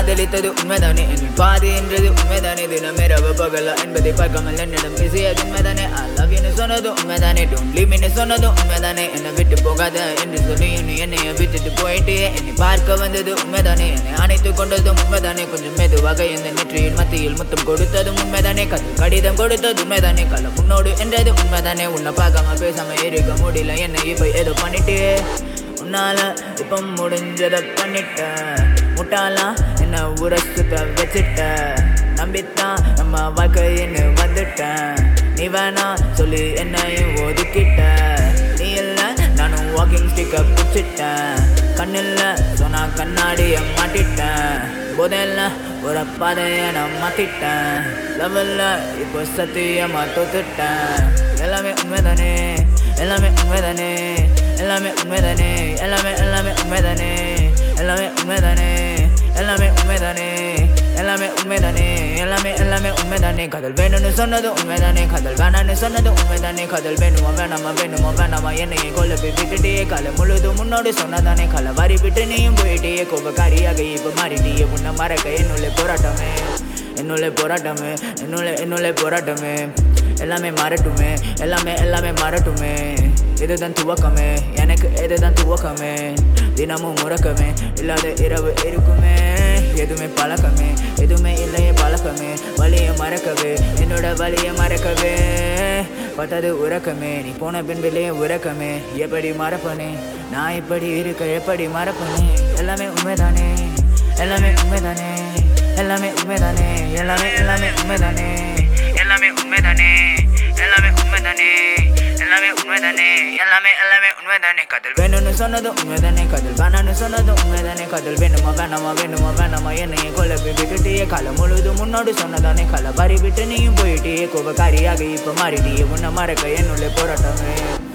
காதலித்தது உண்மைதானே என்னில் பாதி என்றது உண்மைதானே தினம் இரவு பகலா என்பதை பார்க்காமல் என்னிடம் பேசியது உண்மைதானே I love you ன்னு சொன்னது உண்மைதானே don't leave me ன்னு சொன்னது உண்மைதானே என்னை விட்டு போகாத என்று சொல்லி நீ என்னைய விட்டுட்டு போயிட்டே என்னை பார்க்க வந்தது உண்மைதானே என்னை அணைத்து கொண்டதும் உண்மைதானே கொஞ்சம் மெதுவாக இந்த நெற்றியின் மத்தியில் முத்தம் கொடுத்ததும் உண்மைதானே கதை கடிதம் கொடுத்தது உண்மைதானே கல முன்னோடு என்றது உண்மைதானே உன்னை பார்க்காம பேசாம இருக்க முடியல என்னை இப்ப ஏதோ பண்ணிட்டே உன்னால இப்ப முடிஞ்சதை பண்ணிட்ட முட்டாளா என்ன ஊர சுத்த வச்சிட்ட நம்பித்தான் நம்ம வாழ்க்கைன்னு வந்துட்டேன் நீ வேணா சொல்லி என்னையும் ஒதுக்கிட்ட நீ இல்ல நானும் வாக்கிங் ஸ்டிக்க பிடிச்சிட்டேன் கண்ணில்ல சொன்னா கண்ணாடிய மாட்டிட்டேன் போதையில ஒரு பாதைய நான் மாத்திட்டேன் லெவல்ல இப்போ சத்தியமா தோத்துட்டேன் எல்லாமே உண்மைதானே எல்லாமே உண்மைதானே எல்லாமே உண்மைதானே எல்லாமே எல்லாமே உண்மைதானே எல்லாமே உண்மைதானே எல்லாமே உண்மைதானே எல்லாமே உண்மைதானே எல்லாமே எல்லாமே உண்மைதானே காதல் வேணும்னு சொன்னது உண்மைதானே காதல் வேணான்னு சொன்னது உண்மைதானே காதல் வேணுமா வேணாமா வேணுமா வேணாமா என்னையே கொல்ல போய் விட்டுட்டே காலை முழுதும் முன்னோடு சொன்னதானே காலை வாரி விட்டு நீயும் போயிட்டே கோபக்காரியாக இப்ப மாறிட்டியே உன்னை மறக்க என்னுள்ள போராட்டமே என்னுள்ள போராட்டமே என்னுள்ள என்னுள்ள போராட்டமே எல்லாமே மாறட்டுமே எல்லாமே எல்லாமே மாறட்டுமே இதுதான் துவக்கமே எனக்கு இதுதான் துவக்கமே தினமும் முறக்கமே இல்லாத இரவு இருக்குமே எதுவுமே பழக்கமே எதுவுமே இல்லையே பழக்கமே வழியை மறக்கவே என்னோட வழியை மறக்கவே பார்த்தது உறக்கமே நீ போன பின் வெளியே உறக்கமே எப்படி மறப்பனே நான் இப்படி இருக்க எப்படி மறப்பனே எல்லாமே உண்மைதானே எல்லாமே உண்மைதானே எல்லாமே உண்மைதானே எல்லாமே எல்லாமே உண்மைதானே எல்லாமே உண்மைதானே எல்லாமே உண்மைதானே எல்லாமே உண்மைதானே எல்லாமே எல்லாமே உண்மைதானே காதல் வேணும்னு சொன்னது உண்மைதானே காதல் வேணான்னு சொன்னது உண்மைதானே காதல் வேணுமா வேணாமா வேணுமா வேணாமா என்னைய கொல்ல விட்டுட்டியே காலம் முழுதும் முன்னோடு சொன்னதானே காலை வாரி விட்டு நீயும் போயிட்டியே கோபக்காரியாக இப்ப மாறிட்டியே உன்னை மறக்க என்னுள்ள போராட்டமே